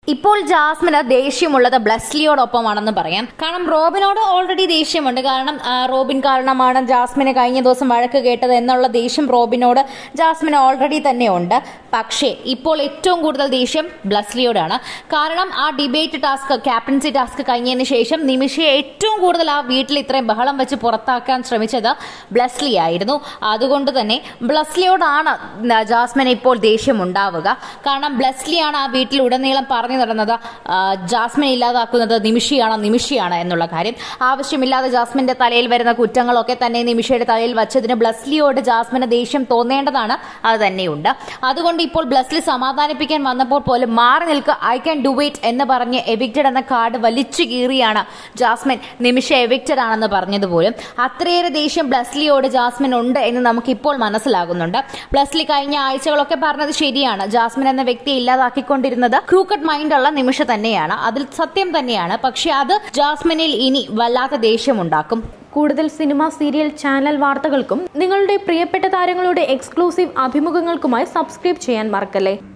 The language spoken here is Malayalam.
ഇപ്പോൾ ജാസ്മിന് ദേഷ്യമുള്ളത് ബ്ലസ്ലിയോടൊപ്പമാണെന്ന് പറയാം കാരണം റോബിനോട് ഓൾറെഡി ദേഷ്യമുണ്ട് കാരണം ആ, റോബിൻ കാരണമാണ് ജാസ്മിന് കഴിഞ്ഞ ദിവസം വഴക്ക് കേട്ടത് എന്നുള്ള ദേഷ്യം റോബിനോട് ജാസ്മിന് ഓൾറെഡി തന്നെ ഉണ്ട് പക്ഷേ ഇപ്പോൾ ഏറ്റവും കൂടുതൽ ദേഷ്യം ബ്ലസ്ലിയോടാണ് കാരണം ആ ഡിബേറ്റ് ടാസ്ക് ക്യാപ്റ്റൻസി ടാസ്ക് കഴിഞ്ഞതിന് ശേഷം നിമിഷയെ ഏറ്റവും കൂടുതൽ ആ വീട്ടിൽ ഇത്രയും ബഹളം വെച്ച് പുറത്താക്കാൻ ശ്രമിച്ചത് ബ്ലസ്ലി ആയിരുന്നു അതുകൊണ്ട് തന്നെ ബ്ലസ്ലിയോടാണ് ജാസ്മിന് ഇപ്പോൾ ദേഷ്യം ഉണ്ടാവുക കാരണം ബ്ലസ്ലിയാണ് ആ വീട്ടിൽ ഉടനീളം പറഞ്ഞു നടന്നത് ആ, ജാസ്മിനെ ഇല്ലാതാക്കുന്നത് നിമിഷയാണ് നിമിഷയാണ് എന്നുള്ള കാര്യം ആവശ്യമില്ലാതെ ജാസ്മിന്റെ തലയിൽ വരുന്ന കുറ്റങ്ങളൊക്കെ തന്നെ നിമിഷയുടെ തലയിൽ വച്ചതിന് ബ്ലസ്ലിയോട് ജാസ്മിന് ദേഷ്യം തോന്നേണ്ടതാണ് അത് തന്നെയുണ്ട് അതുകൊണ്ട് ഇപ്പോൾ ബ്ലസ്ലി സമാധാനിപ്പിക്കാൻ വന്നപ്പോൾ പോലും മാറി നിൽക്കുക ഐ ക്യാൻ ഡു ഇറ്റ് എന്ന് പറഞ്ഞ് എവിക്റ്റഡ് എന്ന കാർഡ് വലിച്ചു കീറിയാണ് ജാസ്മിൻ നിമിഷ എവിക്റ്റഡ് ആണെന്ന് പറഞ്ഞതുപോലും അത്രയേറെ ദേഷ്യം ബ്ലസ്ലിയോട് ജാസ്മിൻ ഉണ്ട് എന്ന് നമുക്ക് ഇപ്പോൾ മനസ്സിലാകുന്നുണ്ട് ബ്ലസ്ലി കഴിഞ്ഞ ആഴ്ചകളൊക്കെ പറഞ്ഞത് ശരിയാണ് ജാസ്മിൻ എന്ന വ്യക്തിയെ ഇല്ലാതാക്കിക്കൊണ്ടിരുന്നത് ക്രൂക്കറ്റ് മൈൻഡ് ഉള്ള നിമിഷ തന്നെയാണ് അതിൽ സത്യം തന്നെയാണ് പക്ഷെ അത് ജാസ്മിനിൽ ഇനി വല്ലാത്ത ദേഷ്യമുണ്ടാക്കും കൂടുതൽ സിനിമ സീരിയൽ ചാനൽ വാർത്തകൾക്കും നിങ്ങളുടെ പ്രിയപ്പെട്ട താരങ്ങളുടെ എക്സ്ക്ലൂസീവ് അഭിമുഖങ്ങൾക്കുമായി സബ്സ്ക്രൈബ് ചെയ്യാൻ മറക്കല്ലേ